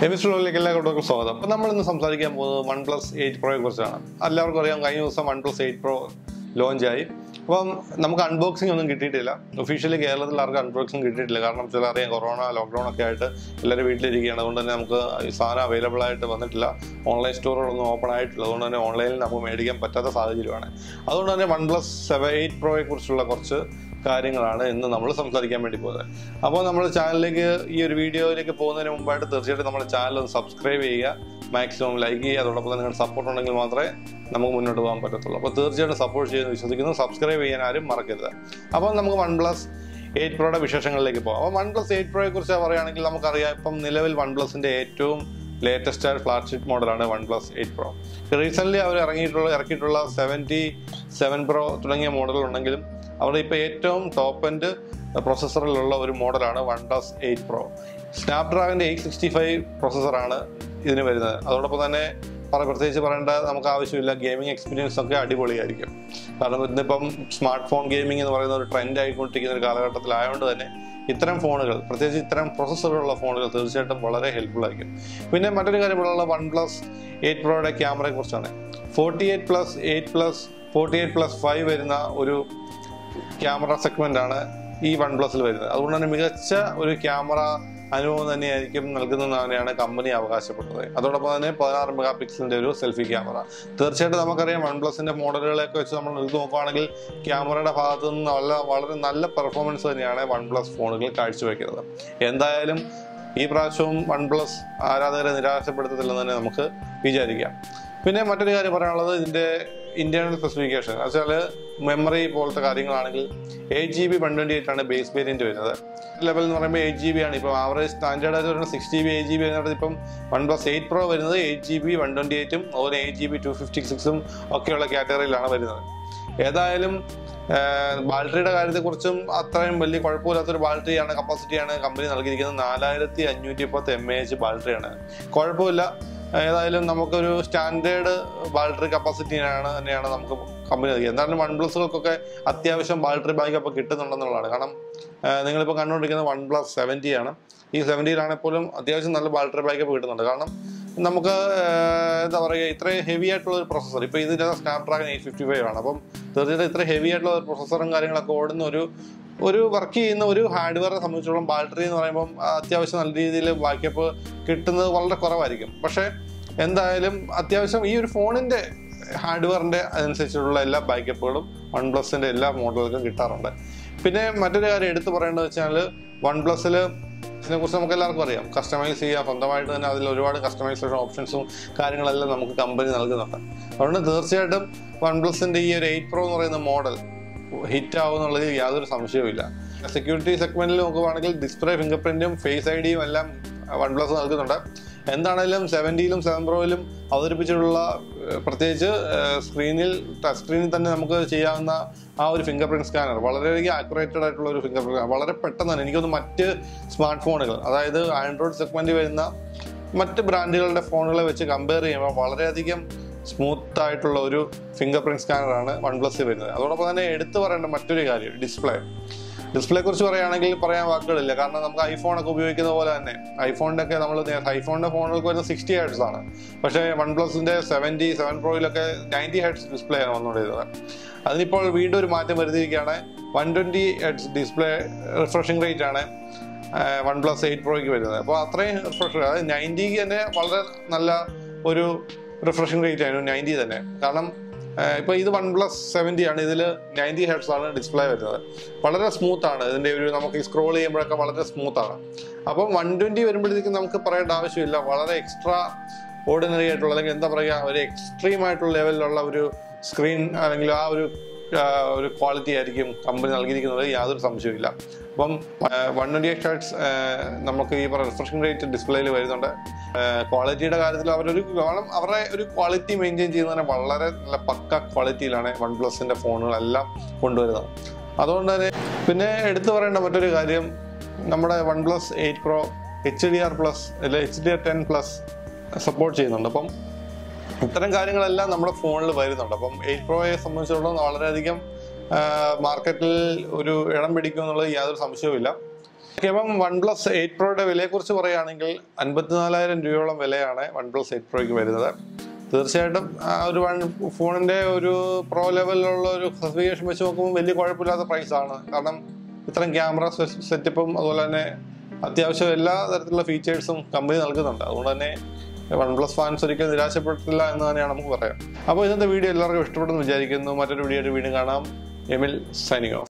എമിസ്ട്രോയിലേക്ക് എല്ലാ കൂട്ടർക്കും സ്വാഗതം അപ്പോൾ നമ്മൾ ഇന്ന് സംസാരിക്കാൻ പോകുന്നത് വൺ പ്ലസ് എയ്റ്റ് പ്രോയെ കുറിച്ചാണ് എല്ലാവർക്കും അറിയാം കഴിഞ്ഞ ദിവസം വൺ പ്ലസ് എയ്റ്റ് പ്രോ ലോഞ്ചായി അപ്പം നമുക്ക് അൺബോക്സിംഗ് ഒന്നും കിട്ടിയിട്ടില്ല ഒഫീഷ്യലി കേരളത്തിൽ ആർക്കും അൺബോക്സിംഗ് കിട്ടിയിട്ടില്ല കാരണം ചില അറിയാം കൊറോണ ലോക്ക്ഡൗൺ ഒക്കെ ആയിട്ട് എല്ലാവരും വീട്ടിലിരിക്കുകയാണ് അതുകൊണ്ട് തന്നെ നമുക്ക് ഈ സാധനം അവൈലബിൾ ആയിട്ട് വന്നിട്ടില്ല ഓൺലൈൻ സ്റ്റോറുകളൊന്നും ഓപ്പൺ ആയിട്ടില്ല അതുകൊണ്ട് തന്നെ ഓൺലൈനിൽ നമുക്ക് മേടിക്കാൻ പറ്റാത്ത സാഹചര്യമാണ് അതുകൊണ്ട് തന്നെ വൺ പ്ലസ് സെവൻ എയ്റ്റ് പ്രോയെ കുറിച്ചുള്ള കുറച്ച് കാര്യങ്ങളാണ് ഇന്ന് നമ്മൾ സംസാരിക്കാൻ വേണ്ടി പോകുന്നത് അപ്പോൾ നമ്മൾ ചാനലിലേക്ക് ഈ ഒരു വീഡിയോയിലേക്ക് പോകുന്നതിന് മുമ്പായിട്ട് തീർച്ചയായിട്ടും നമ്മുടെ ചാനൽ ഒന്ന് സബ്സ്ക്രൈബ് ചെയ്യുക മാക്സിമം ലൈക്ക് ചെയ്യുക അതോടൊപ്പം നിങ്ങളുടെ സപ്പോർട്ട് ഉണ്ടെങ്കിൽ മാത്രമേ നമുക്ക് മുന്നോട്ട് പോകാൻ പറ്റത്തുള്ളൂ അപ്പോൾ തീർച്ചയായിട്ടും സപ്പോർട്ട് ചെയ്യുമെന്ന് വിശ്വസിക്കുന്നു സബ്സ്ക്രൈബ് ചെയ്യാൻ ആരും മറക്കരുത് അപ്പോൾ നമുക്ക് വൺ പ്ലസ് എയ്റ്റ് പ്രോയുടെ വിശേഷങ്ങളിലേക്ക് പോകാം അപ്പോൾ വൺ പ്ലസ് എയ്റ്റ് പ്രോയെ കുറിച്ച് പറയുകയാണെങ്കിൽ നമുക്കറിയാം ഇപ്പം നിലവിൽ വൺ പ്ലസിൻ്റെ ഏറ്റവും ലേറ്റസ്റ്റ് ആയ ഫ്ലാഗ്ഷിപ്പ് മോഡലാണ് OnePlus eight pro recently അവർ ഇറങ്ങിയിട്ടുള്ള ഇറക്കിയിട്ടുള്ള സെവൻറ്റി സെവൻ പ്രോ തുടങ്ങിയ മോഡലുണ്ടെങ്കിലും അവർ ഇപ്പോൾ ഏറ്റവും ടോപ്പ് എൻഡ് പ്രോസസ്സറിലുള്ള ഒരു മോഡലാണ് വൺ പ്ലസ് എയ്റ്റ് പ്രോ സ്നാപ്ഡ്രാഗൻ്റെ എയ്റ്റ് സിക്സ്റ്റി ഫൈവ് പ്രോസസ്സറാണ് ഇതിന് വരുന്നത് അതോടൊപ്പം തന്നെ പറ പ്രത്യേകിച്ച് പറയേണ്ട നമുക്ക് ആവശ്യമില്ല ഗെയിമിംഗ് എക്സ്പീരിയൻസ് ഒക്കെ അടിപൊളിയായിരിക്കും കാരണം ഇന്നിപ്പം സ്മാർട്ട് ഫോൺ ഗെയിമിംഗ് എന്ന് പറയുന്ന ഒരു ട്രെൻഡ് ആയിക്കൊണ്ടിരിക്കുന്ന ഒരു കാലഘട്ടത്തിലായതുകൊണ്ട് തന്നെ ഇത്തരം ഫോണുകൾ പ്രത്യേകിച്ച് ഇത്തരം പ്രോസസ്സറുള്ള ഫോണുകൾ തീർച്ചയായിട്ടും വളരെ ഹെൽപ്ഫുൾ ആയിരിക്കും പിന്നെ മറ്റൊരു കാര്യം പറയാനുള്ള വൺ പ്ലസ് എയ്റ്റ് പ്രോയുടെ ക്യാമറയെ കുറിച്ചാണ് forty eight plus eight plus forty eight plus five വരുന്ന ഒരു ക്യാമറ സെഗ്മെന്റ് ആണ് ഈ വൺ പ്ലസിൽ വരുന്നത് അതുകൊണ്ട് തന്നെ മികച്ച ഒരു ക്യാമറ അനുഭവം തന്നെയായിരിക്കും നൽകുന്നതെന്നാണ് കമ്പനി അവകാശപ്പെട്ടത് അതോടൊപ്പം തന്നെ പതിനാറ് മെഗാ പിക്സലിന്റെ ഒരു സെൽഫി ക്യാമറ തീർച്ചയായിട്ടും നമുക്കറിയാം വൺ പ്ലസിന്റെ മോഡലുകളൊക്കെ വെച്ച് നമ്മൾ എടുത്ത് നോക്കുകയാണെങ്കിൽ ക്യാമറയുടെ ഭാഗത്തു നിന്ന് നല്ല വളരെ നല്ല പെർഫോമൻസ് തന്നെയാണ് വൺ പ്ലസ് ഫോണുകൾ കാഴ്ചവെക്കുന്നത് എന്തായാലും ഈ പ്രാവശ്യവും വൺ പ്ലസ് ആരാധകരെ നിരാശപ്പെടുത്തത്തില്ലെന്ന് തന്നെ നമുക്ക് വിചാരിക്കാം പിന്നെ മറ്റൊരു കാര്യം പറയാനുള്ളത് ഇതിന്റെ ഇന്റേണൽ സ്പെസിഫിക്കേഷൻ വെച്ചാൽ മെമ്മറി പോലത്തെ കാര്യങ്ങളാണെങ്കിൽ eight G B one twenty eight ആണ് ബേസ് വേരിയന്റ് വരുന്നത് ലെവൽ എന്ന് പറയുമ്പോൾ എയ്റ്റ് ജി ബി ആണ് ഇപ്പോൾ ആവറേജ് സ്റ്റാൻഡേർഡ് ആയിട്ട് വരുന്നത് six G B eight G B വരുന്നത് ഇപ്പം വൺ പ്ലസ് എയ്റ്റ് പ്രോ വരുന്നത് eight G B one twenty എയ്റ്റും അതുപോലെ eight G B two fifty സിക്സും ഒക്കെയുള്ള കാറ്റഗറിയിലാണ് വരുന്നത് ഏതായാലും ബാറ്ററിയുടെ കാര്യത്തെക്കുറിച്ചും അത്രയും വലിയ കുഴപ്പമില്ലാത്തൊരു ബാറ്ററിയാണ് കപ്പാസിറ്റിയാണ് കമ്പനി നൽകിയിരിക്കുന്നത് നാലായിരത്തി അഞ്ഞൂറ്റി പത്ത് എം എ എച്ച് ബാറ്ററിയാണ് കുഴപ്പമില്ല ഏതായാലും നമുക്കൊരു സ്റ്റാൻഡേർഡ് ബാറ്ററി കപ്പാസിറ്റിയാണ് തന്നെയാണ് നമുക്ക് കമ്പനി നൽകിയത് എന്തായാലും വൺ പ്ലസുകൾക്കൊക്കെ അത്യാവശ്യം ബാറ്ററി ബാക്കപ്പ് കിട്ടുന്നുണ്ടെന്നുള്ളതാണ് കാരണം നിങ്ങളിപ്പോൾ കണ്ടുകൊണ്ടിരിക്കുന്നത് വൺ പ്ലസ് സെവൻറ്റി ആണ് ഈ സെവൻറ്റിയിലാണെങ്കിൽ പോലും അത്യാവശ്യം നല്ല ബാറ്ററി ബാക്കപ്പ് കിട്ടുന്നുണ്ട് കാരണം നമുക്ക് എന്താ പറയുക ഇത്രയും ഹെവി ആയിട്ടുള്ള ഒരു പ്രൊസസ്സർ ഇപ്പോൾ ഇതിൻ്റെ സ്നാപ്ഡ്രാഗൺ എയ്റ്റ് ഫിഫ്റ്റി ഫൈവ് ആണ് അപ്പം തീർച്ചയായിട്ടും ഇത്ര ഹെവി ആയിട്ടുള്ള ഒരു പ്രൊസസ്സറും കാര്യങ്ങളൊക്കെ ഓടുന്ന ഒരു ഒരു വർക്ക് ചെയ്യുന്ന ഒരു ഹാർഡ്വെയറെ സംബന്ധിച്ചിടത്തോളം ബാറ്ററി എന്ന് പറയുമ്പം അത്യാവശ്യം നല്ല രീതിയിൽ ബാക്കപ്പ് കിട്ടുന്നത് വളരെ കുറവായിരിക്കും പക്ഷേ എന്തായാലും അത്യാവശ്യം ഈ ഒരു ഫോണിൻ്റെ ഹാർഡ്വെയറിൻ്റെ അതനുസരിച്ചുള്ള എല്ലാ ബാക്കപ്പുകളും വൺ പ്ലസിൻ്റെ എല്ലാ മോഡലുകൾക്കും കിട്ടാറുണ്ട് പിന്നെ മറ്റൊരു കാര്യം എടുത്തു പറയേണ്ടത് വെച്ചാൽ വൺ പ്ലസ്സിൽ ഇതിനെ കുറിച്ച് നമുക്ക് എല്ലാവർക്കും അറിയാം കസ്റ്റമൈസ് ചെയ്യാം സ്വന്തമായിട്ട് തന്നെ അതിൽ ഒരുപാട് കസ്റ്റമൈസേഷൻ ഓപ്ഷൻസും കാര്യങ്ങളെല്ലാം നമുക്ക് കമ്പനി നൽകുന്നുണ്ട് അതുകൊണ്ട് തീർച്ചയായിട്ടും വൺ പ്ലസിൻ്റെ ഈ ഒരു എയ്റ്റ് പ്രോ എന്ന് പറയുന്ന മോഡൽ ഹിറ്റ് ആവും എന്നുള്ളതിൽ യാതൊരു സംശയവുമില്ല സെക്യൂരിറ്റി സെഗ്മെന്റിൽ നോക്കുവാണെങ്കിൽ ഡിസ്പ്ലേ ഫിംഗർ പ്രിന്റും ഫേസ് ഐ ഡിയും എല്ലാം വൺ പ്ലസ് നൽകുന്നുണ്ട് എന്താണേലും സെവൻറ്റിയിലും സെവൻ പ്രോയിലും അവതരിപ്പിച്ചിട്ടുള്ള പ്രത്യേകിച്ച് സ്ക്രീനിൽ ടച്ച് സ്ക്രീനിൽ തന്നെ നമുക്ക് ചെയ്യാവുന്ന ആ ഒരു ഫിംഗർ പ്രിന്റ് സ്കാനർ വളരെയധികം ആക്യുറേറ്റഡ് ആയിട്ടുള്ള ഒരു ഫിംഗർ പ്രിന്റ് വളരെ പെട്ടെന്ന് തന്നെ എനിക്കൊന്ന് മറ്റ് സ്മാർട്ട് ഫോണുകൾ അതായത് ആൻഡ്രോയിഡ് സെഗ്മെന്റിൽ വരുന്ന മറ്റ് ബ്രാൻഡുകളുടെ ഫോണുകളെ വെച്ച് കമ്പയർ ചെയ്യുമ്പോൾ വളരെയധികം സ്മൂത്ത് ആയിട്ടുള്ള ഒരു ഫിംഗർ പ്രിന്റ് സ്കാനറാണ് വൺ പ്ലസ് വരുന്നത് അതോടൊപ്പം തന്നെ എടുത്തു പറയേണ്ട മറ്റൊരു കാര്യം ഡിസ്പ്ലേ ഡിസ്പ്ലേ കുറിച്ച് പറയുകയാണെങ്കിൽ പറയാൻ വാക്കുകളില്ല കാരണം നമുക്ക് ഐഫോൺ ഒക്കെ ഉപയോഗിക്കുന്ന പോലെ തന്നെ ഐഫോണിന്റെ ഒക്കെ നമ്മൾ ഐഫോണിന്റെ ഫോണുകൾക്ക് വരുന്ന സിക്സ്റ്റി ഹെഡ്സ് ആണ് പക്ഷേ വൺ പ്ലസിന്റെ സെവൻറ്റി സെവൻ പ്രോയിലൊക്കെ നയൻറ്റി ഹെഡ്സ് ഡിസ്പ്ലേ ആണ് വന്നുകൊണ്ടിരുന്നത് അതിനിപ്പോൾ വീണ്ടും ഒരു മാറ്റം വരുത്തിയിരിക്കുകയാണ് one twenty hertz display refreshing rate ആണ് വൺ പ്ലസ് എയ്റ്റ് പ്രോയ്ക്ക് വരുന്നത് അപ്പോൾ അത്രയും റിഫ്രഷ് അതായത് നയൻറ്റിക്ക് തന്നെ വളരെ നല്ല ഒരു റിഫ്രഷിംഗ് റേറ്റ് ആയിരുന്നു നയൻറ്റി തന്നെ കാരണം ഇപ്പോൾ ഇത് വൺ പ്ലസ് സെവൻറ്റി ആണ് ഇതിൽ നയൻറ്റി ഹെഡ്സ് ആണ് ഡിസ്പ്ലേ വരുന്നത് വളരെ സ്മൂത്ത് ആണ് ഇതിൻ്റെ ഒരു നമുക്ക് ഈ സ്ക്രോൾ ചെയ്യുമ്പോഴൊക്കെ വളരെ സ്മൂത്ത് ആണ് അപ്പം വൺ ട്വൻറ്റി വരുമ്പോഴത്തേക്കും നമുക്ക് പറയേണ്ട ആവശ്യമില്ല വളരെ എക്സ്ട്രാ ഓർഡിനറി ആയിട്ടുള്ള അല്ലെങ്കിൽ എന്താ പറയുക ഒരു എക്സ്ട്രീം ആയിട്ടുള്ള ലെവലിലുള്ള ഒരു സ്ക്രീൻ അല്ലെങ്കിൽ ആ ഒരു ഒരു ക്വാളിറ്റി ആയിരിക്കും കമ്പനി നൽകിയിരിക്കുന്നത് യാതൊരു സംശയമില്ല അപ്പം വൺ ട്വൻറ്റി എയ്റ്റ് ഷർട്ട്സ് നമുക്ക് ഈ പറയുന്ന റിഫ്രഷിംഗ് റേറ്റ് ഡിസ്പ്ലേയിൽ വരുന്നുണ്ട് ക്വാളിറ്റിയുടെ കാര്യത്തിൽ അവരൊരു അവരുടെ ഒരു ക്വാളിറ്റി മെയിൻറ്റെയിൻ ചെയ്യുന്നതിന് വളരെ നല്ല പക്ക ക്വാളിറ്റിയിലാണ് വൺ പ്ലസിൻ്റെ ഫോണുകളെല്ലാം കൊണ്ടുവരുന്നത് അതുകൊണ്ട് തന്നെ പിന്നെ എടുത്തു പറയേണ്ട മറ്റൊരു കാര്യം നമ്മുടെ OnePlus eight pro H D R plus അല്ലെ H D R ten plus support ചെയ്യുന്നുണ്ട് അപ്പം ഇത്തരം കാര്യങ്ങളെല്ലാം നമ്മുടെ ഫോണിൽ വരുന്നുണ്ട് അപ്പം എയ്റ്റ് പ്രോയെ സംബന്ധിച്ചിടത്തോളം വളരെയധികം മാർക്കറ്റിൽ ഒരു ഇടം പിടിക്കും എന്നുള്ളത് യാതൊരു സംശയവുമില്ല ഓക്കെ അപ്പം വൺ പ്ലസ് എയ്റ്റ് പ്രോയുടെ വിലയെക്കുറിച്ച് പറയുകയാണെങ്കിൽ അൻപത്തിനാലായിരം രൂപയോളം വിലയാണ് വൺ പ്ലസ് എയ്റ്റ് പ്രോയ്ക്ക് വരുന്നത് തീർച്ചയായിട്ടും ആ ഒരു വൺ ഫോണിന്റെ ഒരു പ്രോ ലെവലിലുള്ള ഒരു സ്പെസിഫിക്കേഷൻ വെച്ച് നോക്കുമ്പോൾ വലിയ കുഴപ്പമില്ലാത്ത പ്രൈസ് ആണ് കാരണം ഇത്രയും ക്യാമറ സെറ്റപ്പും അതുപോലെ തന്നെ അത്യാവശ്യം എല്ലാ തരത്തിലുള്ള ഫീച്ചേഴ്സും കമ്പനി നൽകുന്നുണ്ട് അതുകൊണ്ട് തന്നെ വൺ പ്ലസ് ഫാൻസ് ഒരിക്കലും നിരാശപ്പെട്ടില്ല എന്ന് തന്നെയാണ് നമുക്ക് പറയാം അപ്പോൾ ഇന്നത്തെ വീഡിയോ എല്ലാവർക്കും ഇഷ്ടപ്പെട്ടെന്ന് വിചാരിക്കുന്നു മറ്റൊരു വീഡിയോ വീണ്ടും കാണാം എമിൽ സൈനിങ് ഓഫ്